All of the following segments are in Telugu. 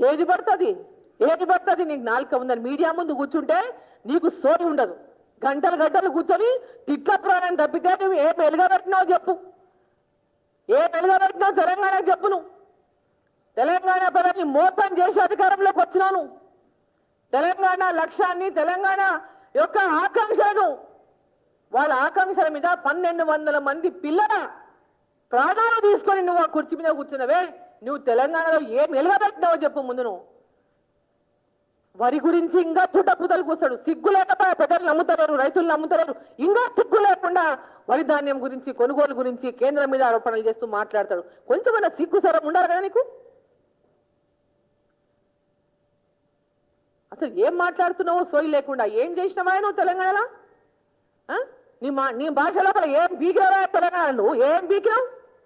ఏది పడుతుంది ఏది పడుతుంది నీకు నాలుక ఉందని మీడియా ముందు కూర్చుంటే నీకు సోయి ఉండదు గంటలు గంటలు కూర్చొని తిట్ల ప్రాణం తప్పితే నువ్వు ఏ వెలుగబెట్టినావు చెప్పు ఏ వెలుగబెట్టినావు తెలంగాణకు చెప్పు నువ్వు తెలంగాణ ప్రజల్ని మోసం చేసి అధికారంలోకి వచ్చినాను తెలంగాణ లక్ష్యాన్ని తెలంగాణ యొక్క ఆకాంక్షలను వాళ్ళ ఆకాంక్షల మీద పన్నెండు వందల మంది పిల్లల ప్రాణాలు తీసుకొని నువ్వు ఆ కుర్చీ మీద కూర్చున్నవే నువ్వు తెలంగాణలో ఏం ఎలుగబెట్టినావో చెప్పు ముందు నువ్వు వరి గురించి ఇంకా చుట్టపుతలు కూస్తాడు సిగ్గు లేకపోయా ప్రజలు నమ్ముతలేరు రైతులు నమ్ముతలేరు ఇంకా సిగ్గు లేకుండా వరి ధాన్యం గురించి కొనుగోలు గురించి కేంద్రం మీద ఆరోపణలు చేస్తూ మాట్లాడతాడు కొంచెమైనా సిగ్గు సరం ఉండాలి కదా నీకు అసలు ఏం మాట్లాడుతున్నావో సోయి లేకుండా ఏం చేసినావా నువ్వు తెలంగాణలో ఆ? నీ మా నీ భాష లోపల ఏం బీకినావా తెలంగాణ నువ్వు ఏం బీకినావు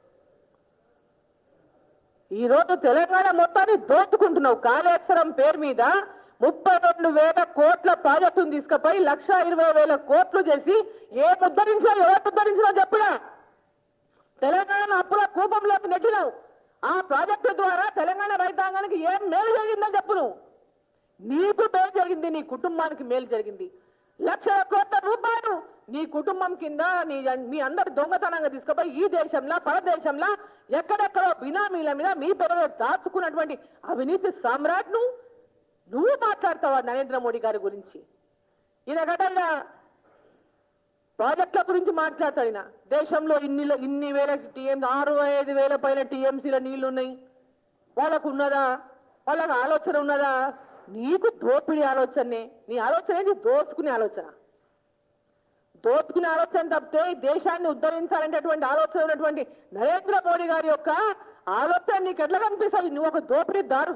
ఈ రోజు తెలంగాణ మొత్తాన్ని దోచుకుంటున్నావు కాళేశ్వరం పేరు మీద ముప్పై రెండు వేల కోట్ల ప్రాజెక్టును తీసుకుపోయి లక్ష ఇరవై వేల కోట్లు చేసి ఏ ముద్దరించావు ఎవరు ముద్దరించినావు చెప్పురా తెలంగాణ అప్పుల కూపంలోకి నెట్టినావు ఆ ప్రాజెక్టు ద్వారా తెలంగాణ రైతాంగానికి ఏం మేలు జరిగిందో చెప్పు నువ్వు నీకు మేలు జరిగింది నీ కుటుంబానికి మేలు జరిగింది లక్షల కోట్ల రూపాయలు నీ కుటుంబం కింద నీ మీ అందరి దొంగతనంగా తీసుకుపోయి ఈ దేశంలో పరదేశంలో ఎక్కడెక్కడో బినామీల మీద మీ పేరు దాచుకున్నటువంటి అవినీతి సామ్రాట్ను నువ్వు మాట్లాడతావా నరేంద్ర మోడీ గారి గురించి ఈయన గతంగా ప్రాజెక్టుల గురించి మాట్లాడతాడు ఈయన దేశంలో ఇన్ని ఇన్ని వేల టీఎం ఆరు ఐదు వేల పైన టీఎంసీల నీళ్లు ఉన్నాయి వాళ్ళకు ఉన్నదా వాళ్ళకి ఆలోచన ఉన్నదా నీకు దోపిడీ ఆలోచనే నీ ఆలోచన ఏంటి దోచుకునే ఆలోచన దోచుకునే ఆలోచన తప్పితే ఈ దేశాన్ని ఉద్ధరించాలనేటువంటి ఆలోచన ఉన్నటువంటి నరేంద్ర మోడీ గారి యొక్క ఆలోచన నీకు ఎట్లా కనిపిస్తుంది నువ్వు ఒక దోపిడీదారు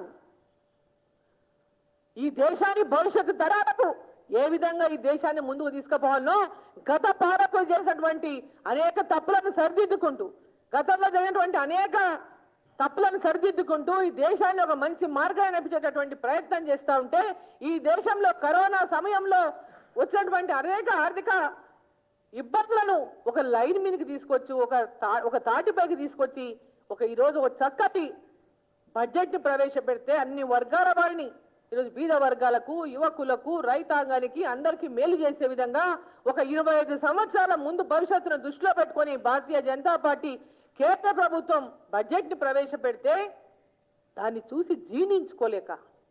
ఈ దేశాన్ని భవిష్యత్తు తరాలకు ఏ విధంగా ఈ దేశాన్ని ముందుకు తీసుకుపోవాలో గత పాలకులు చేసినటువంటి అనేక తప్పులను సరిదిద్దుకుంటూ గతంలో జరిగినటువంటి అనేక తప్పులను సరిదిద్దుకుంటూ ఈ దేశాన్ని ఒక మంచి మార్గాన్ని నడిపించేటటువంటి ప్రయత్నం చేస్తూ ఉంటే ఈ దేశంలో కరోనా సమయంలో వచ్చినటువంటి అనేక ఆర్థిక ఇబ్బందులను ఒక లైన్ మీదకి తీసుకొచ్చి ఒక తా ఒక తాటిపైకి తీసుకొచ్చి ఒక ఈరోజు ఒక చక్కటి బడ్జెట్ ని ప్రవేశపెడితే అన్ని వర్గాల వారిని ఈరోజు బీద వర్గాలకు యువకులకు రైతాంగానికి అందరికీ మేలు చేసే విధంగా ఒక ఇరవై ఐదు సంవత్సరాల ముందు భవిష్యత్తును దృష్టిలో పెట్టుకొని భారతీయ జనతా పార్టీ కేంద్ర ప్రభుత్వం బడ్జెట్ ని ప్రవేశపెడితే దాన్ని చూసి జీర్ణించుకోలేక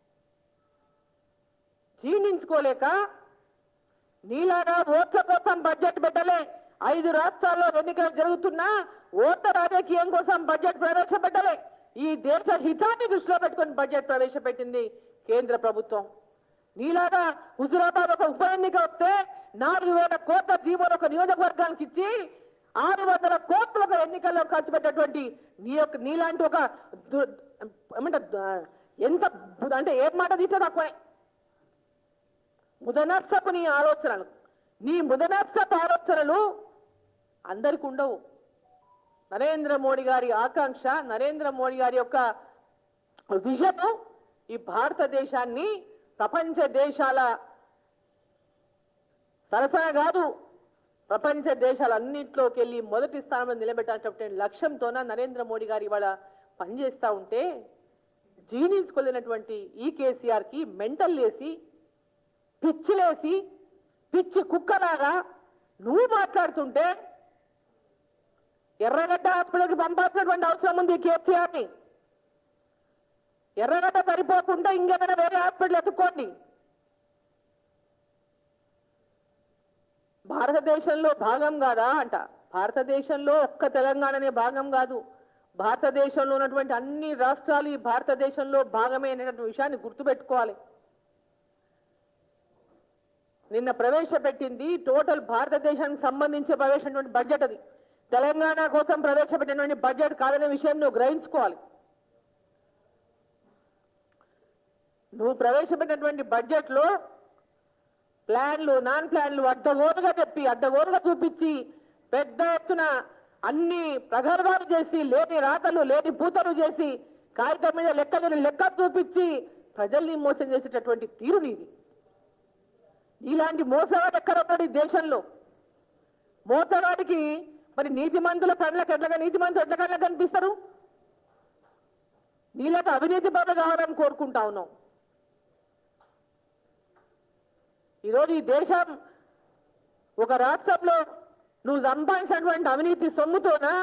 జీర్ణించుకోలేక నీలాగా ఓట్ల కోసం బడ్జెట్ పెట్టలే ఐదు రాష్ట్రాల్లో ఎన్నికలు జరుగుతున్నా ఓట్ల రాజకీయం కోసం బడ్జెట్ ప్రవేశపెట్టలే ఈ దేశ హితాన్ని దృష్టిలో పెట్టుకొని బడ్జెట్ ప్రవేశపెట్టింది కేంద్ర ప్రభుత్వం నీలాగా హుజురాబాద్ ఒక ఉప ఎన్నిక వస్తే నాలుగు వేల కోట్ల జీవోలు ఒక నియోజకవర్గానికి ఇచ్చి ఆరు వందల కోట్లు ఒక ఎన్నికల్లో ఖర్చు పెట్టేటువంటి నీ యొక్క నీలాంటి ఒక దు- ఏమంటారు ద- ఎంత బు- అంటే ఏం మాట తీస్తే తక్కువనే ముదనర్సపు నీ ఆలోచనలు నీ ముదనర్సపు ఆలోచనలు అందరికి ఉండవు నరేంద్ర మోడీ గారి ఆకాంక్ష నరేంద్ర మోడీ గారి యొక్క విజన్ ఈ భారతదేశాన్ని ప్రపంచ దేశాల సరసన కాదు ప్రపంచ దేశాలన్నింటిలోకి వెళ్ళి మొదటి స్థానంలో నిలబెట్టాలన్నటువంటి లక్ష్యంతోన నరేంద్ర మోడీ గారు ఇవాళ పనిచేస్తా ఉంటే జీర్ణించుకోలేనటువంటి ఈ కేసీఆర్ కి మెంటల్ లేసి పిచ్చిలేసి పిచ్చి కుక్కలాగా నువ్వు మాట్లాడుతుంటే ఎర్రగడ్డ హాస్పిటల్కి పంపాల్సినటువంటి అవసరం ఉంది కేసీఆర్ ని ఎర్రగడ్డ సరిపోకుండా ఇంకేమైనా వేరే హాస్పిటల్ ఎత్తుక్కోండి భారతదేశంలో భాగం కాదా అంట భారతదేశంలో ఒక్క తెలంగాణనే భాగం కాదు భారతదేశంలో ఉన్నటువంటి అన్ని రాష్ట్రాలు ఈ భారతదేశంలో భాగమే అనేటువంటి విషయాన్ని గుర్తుపెట్టుకోవాలి నిన్న ప్రవేశపెట్టింది టోటల్ భారతదేశానికి సంబంధించి ప్రవేశించినటువంటి బడ్జెట్ అది తెలంగాణ కోసం ప్రవేశపెట్టినటువంటి బడ్జెట్ కాదనే విషయం నువ్వు గ్రహించుకోవాలి నువ్వు ప్రవేశపెట్టినటువంటి బడ్జెట్ లో ప్లాన్లు నాన్ ప్లాన్లు అడ్డగోలుగా చెప్పి అడ్డగోలుగా చూపించి పెద్ద ఎత్తున అన్ని ప్రగర్భాలు చేసి లేని రాతలు లేని పూతలు చేసి కాగితం మీద లెక్కలేని లెక్క చూపించి ప్రజల్ని మోసం చేసేటటువంటి తీరు నీది ఇలాంటి మోసగాడు ఎక్కడ ఉన్నాడు ఈ దేశంలో మోసగాడికి మరి నీతిమంతుల కళ్ళకి ఎట్లగా నీతిమంతులు ఎట్ల కళ్ళకి కనిపిస్తారు నీళ్ళకి అవినీతి పనులు కావాలని కోరుకుంటా ఉన్నాం ఈరోజు ఈ దేశం ఒక రాష్ట్రంలో నువ్వు సంపాదించినటువంటి అవినీతి సొమ్ముతోనా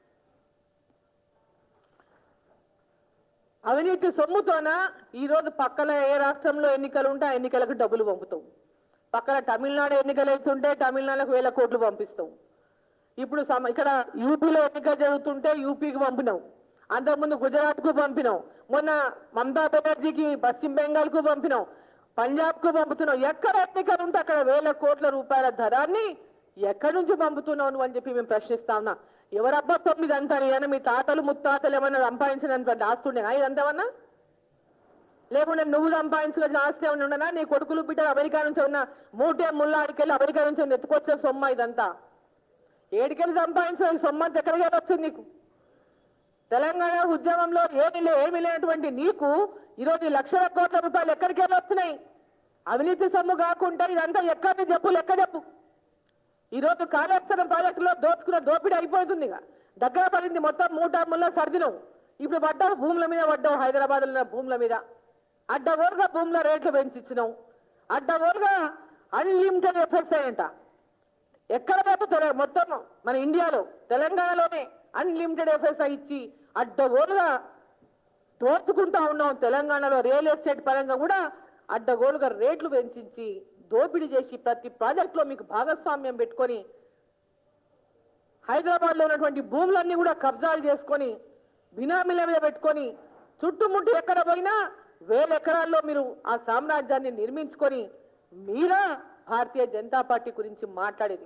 అవినీతి సొమ్ముతోనా ఈరోజు పక్కన ఏ రాష్ట్రంలో ఎన్నికలు ఉంటే ఆ ఎన్నికలకు డబ్బులు పంపుతాం పక్కన తమిళనాడు ఎన్నికలు అవుతుంటే తమిళనాడుకు వేల కోట్లు పంపిస్తాం ఇప్పుడు సమ ఇక్కడ యూపీలో ఎన్నికలు జరుగుతుంటే యూపీకి పంపినాం అంతకుముందు గుజరాత్కు పంపినాం మొన్న మమతా బెనర్జీకి పశ్చిమ బెంగాల్కు పంపినాం పంజాబ్కు పంపుతున్నాం ఎక్కడ ఎన్నికలు ఉంటే అక్కడ వేల కోట్ల రూపాయల ధరాన్ని ఎక్కడి నుంచి పంపుతున్నావు నువ్వు అని చెప్పి మేము ప్రశ్నిస్తా ఉన్నా ఎవరబ్బా తొమ్మిది అంతా ఏమైనా మీ తాతలు ముత్తాతలు ఏమన్నా సంపాదించినంత ఆస్తుండేనా ఇదంతేమన్నా లేకుంటే నువ్వు సంపాదించుకున్న ఆస్తి ఏమైనా ఉండనా నీ కొడుకులు బిడ్డలు అమెరికా నుంచి ఉన్న మూటే ముళ్ళాడికెళ్ళి అమెరికా నుంచి ఉన్న ఎత్తుకొచ్చే సొమ్మ ఇదంతా ఏడికెళ్ళి సంపాదించిన ఈ సొమ్మ అంతా ఎక్కడికి వచ్చింది నీకు తెలంగాణ ఉద్యమంలో ఏమి లే ఏమి లేనటువంటి నీకు ఈరోజు ఈ లక్షల కోట్ల రూపాయలు ఎక్కడికి వెళ్ళి వస్తున్నాయి అవినీతి సొమ్ము కాకుండా ఇదంతా ఎక్కడి చెప్పు లెక్క చెప్పు ఈరోజు కాళేశ్వరం ప్రాజెక్టులో దోచుకున్న దోపిడీ అయిపోతుంది ఇక. దగ్గర పడింది మొత్తం మూట ముళ్ళ సర్దినం ఇప్పుడు పడ్డావు భూముల మీద పడ్డావు హైదరాబాద్ ఉన్న భూముల మీద అడ్డగోలుగా భూముల రేట్లు పెంచిచ్చినాం అడ్డగోలుగా అన్లిమిటెడ్ ఎఫెక్ట్స్ అయ్యంట ఎక్కడ లేదు తెల- మొత్తం మన ఇండియాలో తెలంగాణలోనే అన్లిమిటెడ్ ఎఫ్ఎస్ఐ ఇచ్చి అడ్డగోలుగా దోచుకుంటా ఉన్నాం తెలంగాణలో రియల్ ఎస్టేట్ పరంగా కూడా అడ్డగోలుగా రేట్లు పెంచి దోపిడీ చేసి ప్రతి ప్రాజెక్టులో మీకు భాగస్వామ్యం పెట్టుకొని హైదరాబాద్ లో ఉన్నటువంటి భూములన్నీ కూడా కబ్జాలు చేసుకొని బినామీల మీద పెట్టుకొని చుట్టుముట్టు ఎక్కడ పోయినా వేల ఎకరాల్లో మీరు ఆ సామ్రాజ్యాన్ని నిర్మించుకొని మీరా భారతీయ జనతా పార్టీ గురించి మాట్లాడేది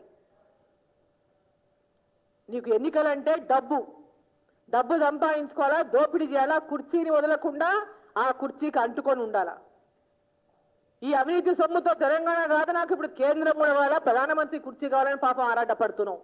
నీకు ఎన్నికలంటే డబ్బు డబ్బు సంపాదించుకోవాలా దోపిడీ చేయాలా కుర్చీని వదలకుండా ఆ కుర్చీకి అంటుకొని ఉండాలా ఈ అవినీతి సొమ్ముతో తెలంగాణ కాదు నాకు ఇప్పుడు కేంద్రం కూడా కావాలా ప్రధానమంత్రి కుర్చీ కావాలని పాపం ఆరాటపడుతున్నాం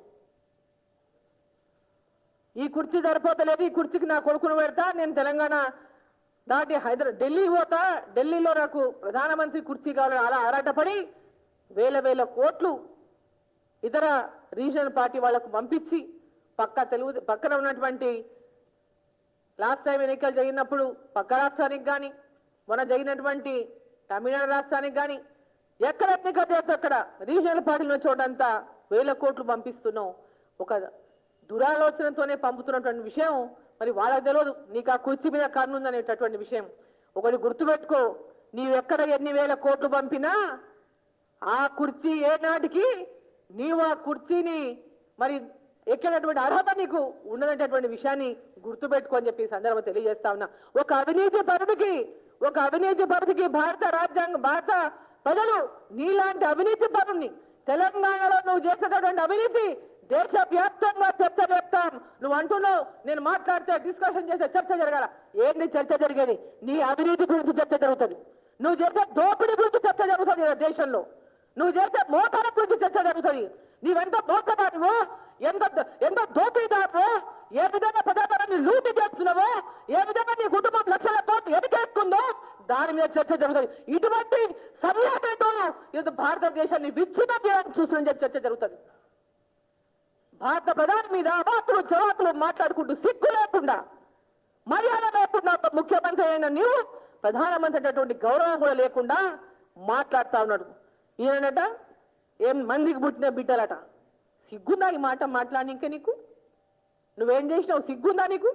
ఈ కుర్చీ సరిపోతలేదు ఈ కుర్చీకి నా కొడుకును పెడతా నేను తెలంగాణ దాటి హైదరాబాద్ ఢిల్లీ పోతా ఢిల్లీలో నాకు ప్రధానమంత్రి కుర్చీ కావాలని అలా ఆరాటపడి వేల వేల కోట్లు ఇతర రీజనల్ పార్టీ వాళ్లకు పంపించి పక్క తెలుగు పక్కన ఉన్నటువంటి లాస్ట్ టైం ఎన్నికలు జరిగినప్పుడు పక్క రాష్ట్రానికి కానీ మొన్న జరిగినటువంటి తమిళనాడు రాష్ట్రానికి కానీ ఎక్కడ ఎన్నికలు చేస్తే అక్కడ రీజనల్ పార్టీలో చోటంతా వేల కోట్లు పంపిస్తున్నాం ఒక దురాలోచనతోనే పంపుతున్నటువంటి విషయం మరి వాళ్ళకి తెలియదు నీకు ఆ కుర్చీ మీద కన్నుందనేటటువంటి విషయం ఒకటి గుర్తుపెట్టుకో నీవెక్కడ ఎన్ని వేల కోట్లు పంపినా ఆ కుర్చీ ఏనాటికి నీవు ఆ కుర్చీని మరి ఎక్కేటటువంటి అర్హత నీకు ఉండదనేటటువంటి విషయాన్ని గుర్తుపెట్టుకోని చెప్పి ఈ సందర్భం తెలియజేస్తా ఉన్నా ఒక అవినీతి పరుడికి ఒక అవినీతి పరుడికి భారత రాజ్యాంగం భారత ప్రజలు నీలాంటి అవినీతి పరుణ్ణి తెలంగాణలో నువ్వు చేసేటటువంటి అవినీతి దేశ వ్యాప్తంగా చర్చ చెప్తాం నువ్వు అంటున్నావు నేను మాట్లాడితే డిస్కషన్ చేసే చర్చ జరగాల ఏంటి చర్చ జరిగేది నీ అవినీతి గురించి చర్చ జరుగుతుంది నువ్వు చేసే దోపిడీ గురించి చర్చ జరుగుతుంది ఈ దేశంలో నువ్వు చేసే మోసాల గురించి చర్చ జరుగుతుంది నీవెంత మోసదానివో ఎంత ఎంత దోపిడీదారువో ఏ విధంగా ప్రజాధనాన్ని లూటి చేస్తున్నావో ఏ విధంగా నీ కుటుంబం లక్షల కోట్లు ఎదిగేస్తుందో దాని మీద చర్చ జరుగుతుంది ఇటువంటి సర్యాపేటో ఇది భారతదేశాన్ని విచ్ఛిన్నం చేయడానికి చూస్తున్న చెప్పి చర్చ జరుగుతుంది భారత ప్రధాని మీద అవాతులు జవాతులు మాట్లాడుకుంటూ సిగ్గు లేకుండా మర్యాద లేకుండా ఒక ముఖ్యమంత్రి అయిన నీవు ప్రధానమంత్రి అనేటువంటి గౌరవం కూడా లేకుండా మాట్లాడుతా ఉన్నాడు ఈయనట ఏం మందికి పుట్టిన బిడ్డలట సిగ్గుందా ఈ మాట మాట్లాడి ఇంకా నీకు నువ్వేం చేసినావు సిగ్గుందా నీకు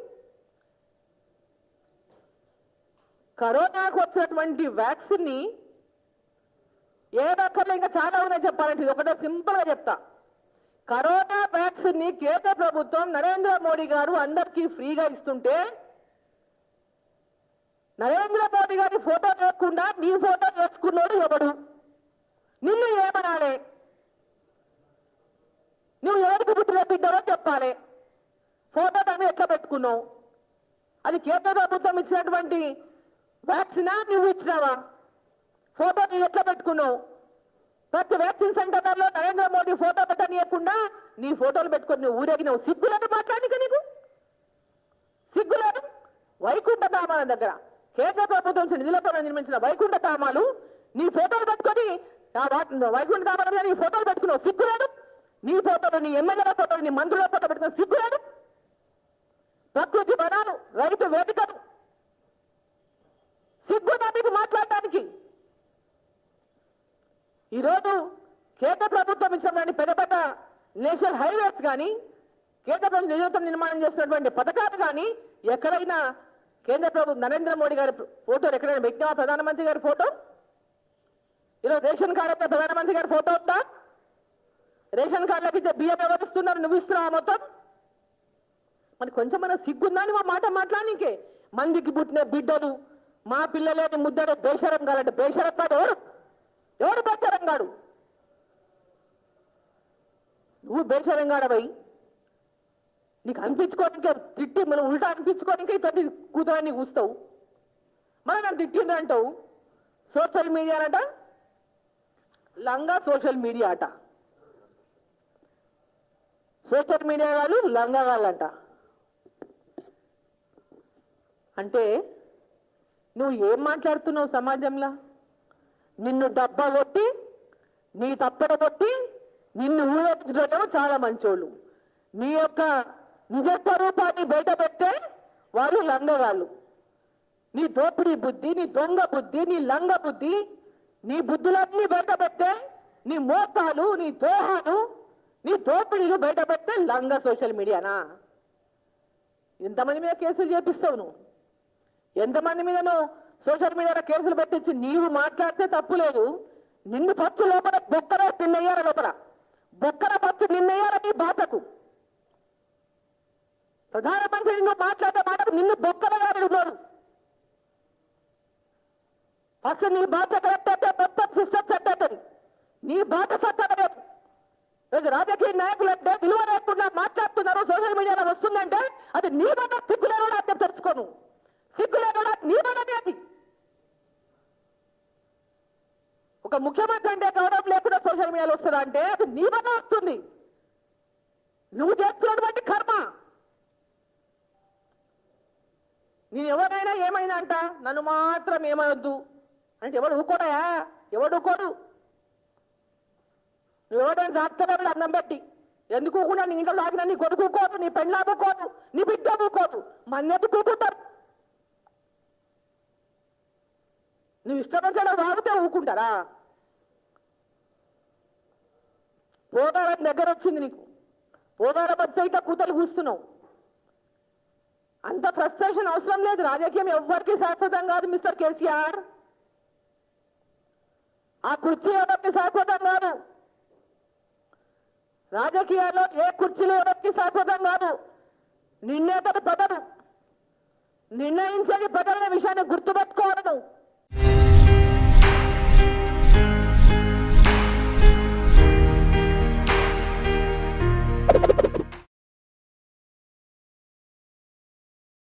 కరోనాకు వచ్చినటువంటి వ్యాక్సిన్ ని ఏ రకంలో ఇంకా చాలా ఉన్నాయి చెప్పాలంటే ఇది ఒకటే సింపుల్ గా చెప్తా కరోనా వ్యాక్సిన్ ని కేంద్ర ప్రభుత్వం నరేంద్ర మోడీ గారు అందరికీ ఫ్రీగా ఇస్తుంటే నరేంద్ర మోడీ గారి ఫోటో లేకుండా నీ ఫోటో వేసుకున్నాడు ఎవడు నిన్ను ఏమనాలి నువ్వు ఎవరికి పుట్టిన బిడ్డలో చెప్పాలి ఫోటో దాన్ని ఎట్లా పెట్టుకున్నావు అది కేంద్ర ప్రభుత్వం ఇచ్చినటువంటి వ్యాక్సినా నువ్వు ఇచ్చినావా ఫోటో నువ్వు ఎట్లా పెట్టుకున్నావు ప్రతి వ్యాక్సిన్ సెంటర్లలో నరేంద్ర మోడీ ఫోటో పెట్టనీయకుండా నీ ఫోటోలు పెట్టుకొని నువ్వు ఊరేగినావు సిగ్గులేదు మాట్లాడిక నీకు సిగ్గులేదు వైకుంఠ ధామాల దగ్గర కేంద్ర ప్రభుత్వం నుంచి నిధులతో నిర్మించిన వైకుంఠ ధామాలు నీ ఫోటోలు పెట్టుకొని ఆ వా- వైకుంఠ ధామాల మీద నీ ఫోటోలు పెట్టుకున్నావు సిగ్గులేదు నీ ఫోటోలు నీ ఎమ్మెల్యేల ఫోటోలు నీ మంత్రుల ఫోటో పెట్టుకున్న సిగ్గులేదు ప్రకృతి వనాలు రైతు వేదికలు సిగ్గుందా మీకు మాట్లాడడానికి ఈరోజు కేంద్ర ప్రభుత్వం ఇచ్చినటువంటి పెద్ద పెద్ద నేషనల్ హైవేస్ కానీ కేంద్ర ప్రభుత్వం నిజత్వం నిర్మాణం చేసినటువంటి పథకాలు కానీ ఎక్కడైనా కేంద్ర ప్రభుత్వం నరేంద్ర మోడీ గారి ఫోటోలు ఎక్కడైనా పెట్టినా ప్రధానమంత్రి గారి ఫోటో ఈరోజు రేషన్ కార్డు అయితే ప్రధానమంత్రి గారి ఫోటో ఉందా రేషన్ కార్డులకు ఇచ్చే బియ్యం ఎవరు ఇస్తున్నారు నువ్వు ఇస్తున్నావా మొత్తం మరి కొంచెం మన సిగ్గుందని మా మాట మాట్లాడనికే మందికి పుట్టిన బిడ్డలు మా పిల్లలేని ముద్దడు బేషరం కాలంటే బేషరం కాదు ఎవరు ఎవడు బేషరం కాడు నువ్వు బేషరం కాడవై నీకు అనిపించుకోనికే తిట్టి మనం ఉల్టా అనిపించుకోనికే ఇటువంటి కూతురాన్ని కూస్తావు మరి నన్ను తిట్టిండ్రు అంటావు సోషల్ మీడియా అట లంగా సోషల్ మీడియా అట సోషల్ మీడియా వాళ్ళు లంగా వాళ్ళంట అంటే నువ్వు ఏం మాట్లాడుతున్నావు సమాజంలో నిన్ను డబ్బా కొట్టి నీ తప్పడ కొట్టి నిన్ను ఊరేగించడం చాలా మంచోళ్ళు నీ యొక్క నిజ స్వరూపాన్ని బయట పెట్టే వాళ్ళు లంగగాళ్ళు నీ దోపిడీ బుద్ధి నీ దొంగ బుద్ధి నీ లంగ బుద్ధి నీ బుద్ధులన్నీ బయట పెట్టే నీ మోసాలు నీ దోహాలు నీ దోపిడీలు బయట పెట్టే లంగ సోషల్ మీడియానా ఎంతమంది మీద కేసులు చేపిస్తావు నువ్వు ఎంతమంది మీద నువ్వు సోషల్ మీడియాలో కేసులు పెట్టించి నీవు మాట్లాడితే తప్పు లేదు నిన్ను పచ్చు లోపల బొక్కర నిన్నయ్యార లోపల బొక్కర పచ్చు నిన్నయ్యార నీ బాధకు ప్రధానమంత్రి నువ్వు మాట్లాడే మాటకు నిన్ను బొక్కల గారు ఉన్నారు ఫస్ట్ నీ బాధ కరెక్ట్ అయితే మొత్తం సిస్టమ్ సెట్ అవుతుంది నీ బాధ సెట్ అవ్వలేదు రోజు రాజకీయ నాయకులు అంటే విలువ లేకుండా మాట్లాడుతున్నారు సోషల్ మీడియాలో వస్తుందంటే అది నీ బాధ సిగ్గులేనో అంటే తెలుసుకోను సిగ్గులేనో నీ బాధనే అది ఒక ముఖ్యమంత్రి అంటే గౌరవం లేకుండా సోషల్ మీడియాలో వస్తుందా అంటే అది నీ బాధ వస్తుంది నువ్వు చేస్తున్నటువంటి కర్మ నేను ఎవరైనా ఏమైనా అంట నన్ను మాత్రం ఏమనొద్దు అంటే ఎవడు ఊకోడయా ఎవడు ఊకోడు నువ్వు ఎవరైనా సాగుతావు అన్నం పెట్టి ఎందుకు ఊకుండా నీ ఇంట్లో లాగిన నీ కొడుకు ఊకోదు నీ పెళ్ళ ఊకోదు నీ బిడ్డ ఊకోదు మన్నెత్తు కూకుంటారు నువ్వు ఇష్టం వచ్చిన వాగితే ఊకుంటారా పోదారం దగ్గర వచ్చింది నీకు పోదారం వచ్చాక కూతలు కూస్తున్నావు అంత ఫ్రస్ట్రేషన్ అవసరం లేదు రాజకీయం ఎవ్వరికి శాశ్వతం కాదు మిస్టర్ కేసీఆర్ ఆ కుర్చీ ఎవరికి శాశ్వతం కాదు రాజకీయాల్లో ఏ కుర్చీలు ఎవరికి శాశ్వతం కాదు నిర్ణేతలు ప్రజలు నిర్ణయించేది ప్రజల విషయాన్ని గుర్తుపెట్టుకోవాలి నువ్వు